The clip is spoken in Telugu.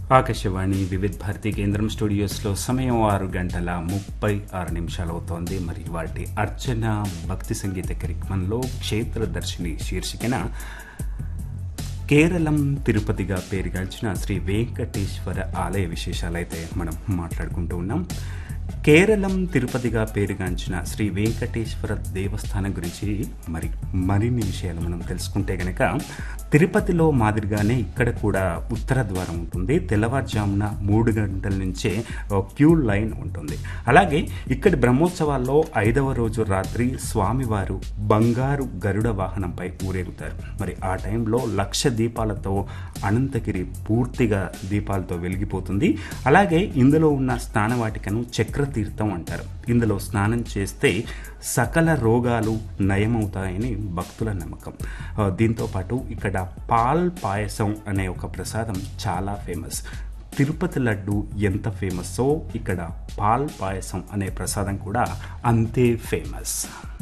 ఆకాశవాణి వివిధ భారతి కేంద్రం స్టూడియోస్లో సమయం ఆరు గంటల ముప్పై ఆరు నిమిషాలు అవుతోంది మరి వాటి అర్చన భక్తి సంగీత కార్యక్రమంలో క్షేత్ర దర్శిని శీర్షికన కేరళం తిరుపతిగా పేరుగాంచిన శ్రీ వెంకటేశ్వర ఆలయ విశేషాలైతే మనం మాట్లాడుకుంటూ ఉన్నాం కేరళం తిరుపతిగా పేరుగాంచిన శ్రీ వెంకటేశ్వర దేవస్థానం గురించి మరి మరిన్ని విషయాలు మనం తెలుసుకుంటే గనక తిరుపతిలో మాదిరిగానే ఇక్కడ కూడా ఉత్తర ద్వారం ఉంటుంది తెల్లవారుజామున మూడు గంటల నుంచే క్యూ లైన్ ఉంటుంది అలాగే ఇక్కడి బ్రహ్మోత్సవాల్లో ఐదవ రోజు రాత్రి స్వామివారు బంగారు గరుడ వాహనంపై ఊరేగుతారు మరి ఆ టైంలో లక్ష దీపాలతో అనంతగిరి పూర్తిగా దీపాలతో వెలిగిపోతుంది అలాగే ఇందులో ఉన్న స్నానవాటికను చక్రతీర్థం అంటారు ఇందులో స్నానం చేస్తే సకల రోగాలు నయమవుతాయని భక్తుల నమ్మకం ఆ, దీంతో పాటు ఇక్కడ పాల్ పాయసం అనే ఒక ప్రసాదం చాలా ఫేమస్ తిరుపతి లడ్డు ఎంత ఫేమస్సో ఇక్కడ పాల్ పాయసం అనే ప్రసాదం కూడా అంతే ఫేమస్